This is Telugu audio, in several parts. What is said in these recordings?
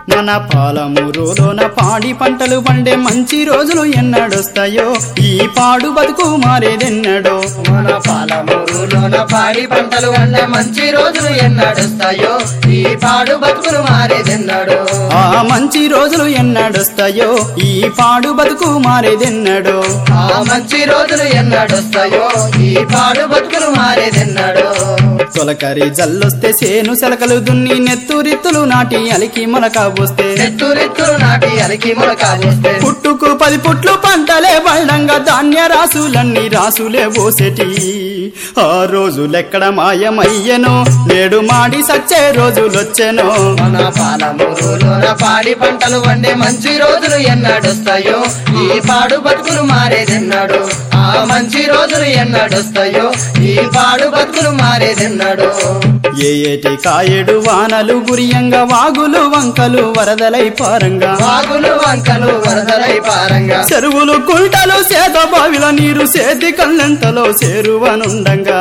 మన పాలమూరులోన పాడి పంటలు పండే మంచి రోజులు ఎన్నడొస్తాయో ఈ పాడు బతుకు మారేదెన్నడో మన పాలమూరులోన పాడి పంటలు వండే మంచి రోజులు ఎన్నడుస్తాయో ఈ పాడు బతుకులు మారేదెన్నడో ఆ మంచి రోజులు ఎన్నడొస్తాయో ఈ పాడు బతుకు మారేదెన్నడో ఆ మంచి రోజులు ఎన్నడొస్తాయో ఈ పాడు బతుకులు మారేదెన్నడో తొలకరి జల్లొస్తే సేను సెలకలు దున్ని నెత్తురిత్తులు నాటి అలికి మొలక పోస్తే నెత్తురెత్తులు నాటి అలికి మొలక పోస్తే పుట్టుకు పది పుట్లు పంటలే బళ్ళంగా ధాన్య రాసులన్నీ రాసులే పోసేటి ఆ రోజులెక్కడ మాయమయ్యనో నేడు మాడి సచ్చే రోజులొచ్చెనో మన పాలమూరులోన పాడి పంటలు వండే మంచి రోజులు ఎన్నడొస్తాయో ఈ పాడు బతుకులు మారేదెన్నడు ఆ మంచి రోజులు ఎన్నడొస్తాయో ఈ పాడు బతుకులు మారేదెన్నడు ఏ ఏటి కాయడు వానలు గురియంగా వాగులు వంకలు వరదలై పారంగా వాగులు వంకలు వరదలై పారంగా చెరువులు కుంటలు సేద బావిల నీరు సేతి కళ్ళెంతలో చేరువనుండంగా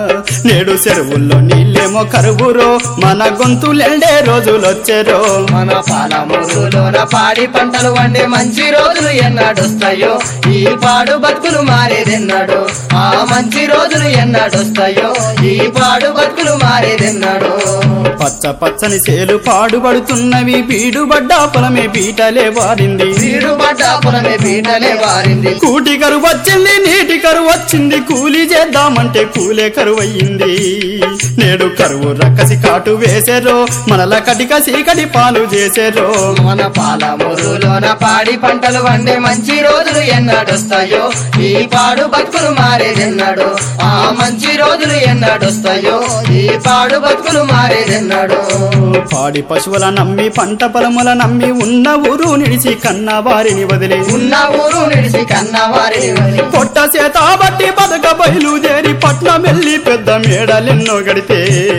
నేడు చెరువుల్లో నీళ్ళేమో కరువురో మన గొంతులెండే రోజులొచ్చెరో మన పాలమూరులోన పాడి పంటలు వండే మంచి రోజులు ఎన్నడొస్తాయో ఈ పాడు బతుకులు మారేదెన్నడు ఆ మంచి రోజులు ఎన్నడొస్తాయో ఈ పాడు బతుకులు మారేదెన్నడు పచ్చ పచ్చని సేలు పాడుపడుతున్నవి బీడుబడ్డా పొలమే బీటలే వారింది వీడు పడ్డ పొలమే పీటలే వారింది కూటి కరువు వచ్చింది నీటి కరువు వచ్చింది కూలి చేద్దామంటే కూలే కరువు అయ్యింది నేడు కరువు రక్కసి కాటు వేసేరో మనల కటిక సీకటి పాలు చేసేరో మన పాలమూరులోన పాడి పంటలు వండే మంచి రోజులు ఎన్నడొస్తాయో ఈ పాడు బతుకులు మారేదెన్నడు ఆ మంచి రోజులు ఎన్నడొస్తాయో ఈ పాడు బతుకులు మారేదెన్నడు పాడి పశువుల నమ్మి పంట పొలముల నమ్మి ఉన్న ఊరు నిడిచి కన్న వారిని వదిలి ఉన్న ఊరు నిడిసి కన్నవారి పొట్ట చేత బట్టి బతక బయలుదేరి పట్నం వెళ్ళి పెద్ద మేడలెన్నో గడితే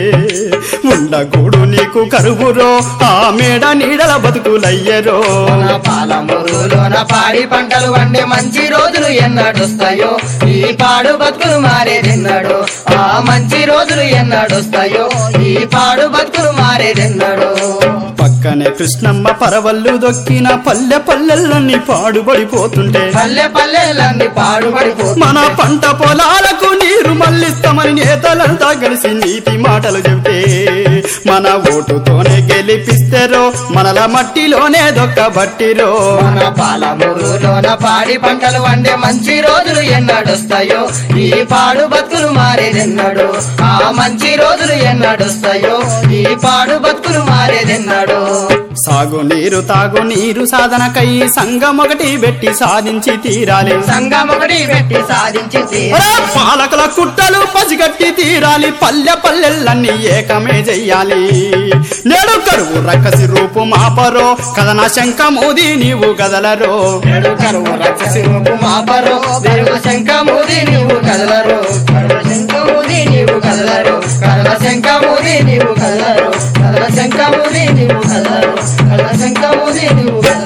ఉండగూడు నీకు కరువురో ఆ మేడ నీడల బతుకులయ్యరో మన పాలమూరులోన పాడి పంటలు వండే మంచి రోజులు ఎన్నడొస్తాయో ఈ పాడు బతుకులు మారేదెన్నడు ఆ మంచి రోజులు ఎన్నడొస్తాయో ఈ పాడు బతుకులు మారేదెన్నడు పక్కనే కృష్ణమ్మ పరవళ్ళు దొక్కిన పల్లె పల్లెల్లన్నీ పాడుబడిపోతుంటే పల్లె పల్లెలన్నీ పాడుపడిపో మన పంట పొలాలకు నీరు మళ్ళిస్తామని నేతలంతా కలిసి నీతి మాటలు చెబితే మన ఓటుతోనే గెలిపిస్తారో మనల మట్టిలోనే దొక్కబట్టిరో మన పాలమూరులోన పాడి పంటలు వండే మంచి రోజులు ఎన్నడొస్తాయో ఈ పాడు బతుకులు మారేదెన్నడు ఆ మంచి రోజులు ఎన్నడొస్తాయో ఈ పాడు బతుకులు మారేదెన్నడు సాగు నీరు తాగు నీరు సాధనకై సంఘం ఒకటి పెట్టి సాధించి తీరాలి సంఘం ఒకటి పెట్టి సాధించి తీర- ఒరే పాలకుల కుట్టలు పసిగట్టి తీరాలి పల్లె పల్లెల్లన్నీ ఏకమే చెయ్యాలి నేడు కరువు రక్కసి రూపు మాపరో కథన శంఖ మోది నీవు గదలరో ఏడు కరువు రక్షసి రూపు మాపరు వెలుగు శంఖమూది నీవు కదలరు కరుణ శంఖమూది నీవు కదలరు కరుణ శంఖమూది నీవు కదలరు కరుణ శంఖమూది నీవు కదలరు కరుణ శంఖమూది నీవు కదలరు